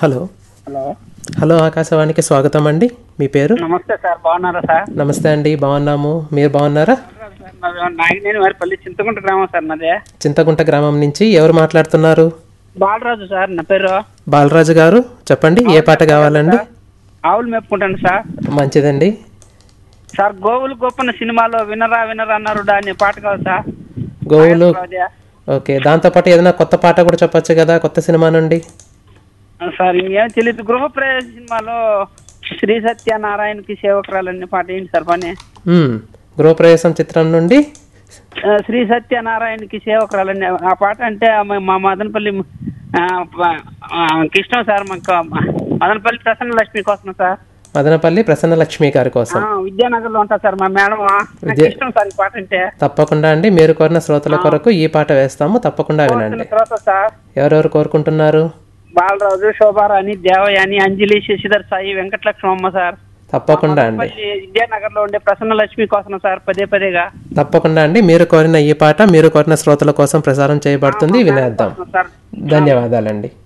Hello hello hello ఆకాశవాణికి స్వాగతం అండి మీ పేరు నమస్తే సార్ బాగున్నారా సార్ నమస్తే అండి బాగున్నాము మీరు బాగున్నారా సార్ నాది నాగినేని వారిపల్లి చింతకుంట గ్రామం సార్ నాదే చింతకుంట గ్రామం నుంచి ఎవరు మాట్లాడుతున్నారు బాలరాజు సార్ నా పేరు బాలరాజు గారు చెప్పండి ఏ పాట కావాలండి ఆవులు మెప్పుకుంటాను సార్ మంచిదండి సార్ గోవులు గొప్పన సినిమాలో వినరా వినరా అన్నారుడా అనే పాట కాదు సార్ గోవులు అదే. ఓకే దాంతోపాటు ఏదైనా కొత్త పాట కూడా చెప్పొచ్చు కదా కొత్త సినిమా నుండి సార్ ఇంకేం తెలియదు గృహప్రవేశ సినిమాలో శ్రీ సత్యనారాయణకి సేవకురాలనే పాట ఏంటి సార్ పని మ్మ్. గృహప్రవేశం చిత్రం నుండి ఆ, శ్రీ సత్యనారాయణకి సేవకురాలని ఆ పాట అంటే మా- మా మదనపల్లి ఆ, ప- ఆ, ఇష్టం సార్ మాకు మదనపల్లి ప్రసన్న లక్ష్మి కోసం సార్ మదనపల్లి ప్రసన్న లక్ష్మి గారి కోసం ఆ, విద్యానగర్ లో ఉంటా సార్ మా మేడం నాకు విద్యా- ఇష్టం సార్ ఈ పాట అంటే తప్పకుండా అండి మీరు కోరిన శ్రోతల కొరకు ఈ పాట వేస్తాము తప్పకుండా వినండి తర్వాత సార్ ఎవరెవరు కోరుకుంటున్నారు బాలరాజు శోభారాణి దేవయాని అంజలి శశిధర్ సాయి వెంకటలక్ష్మమ్మ సార్ తప్పకుండా అండి మళ్ళీ విద్యానగర్ లో ఉండే ప్రసన్న లక్ష్మి కోసం సార్ పదే పదేగా తప్పకుండా అండి మీరు కోరిన ఈ పాట మీరు కోరిన శ్రోతల కోసం ప్రసారం చేయబడుతుంది వినేద్దాం సార్ ధన్యవాదాలండి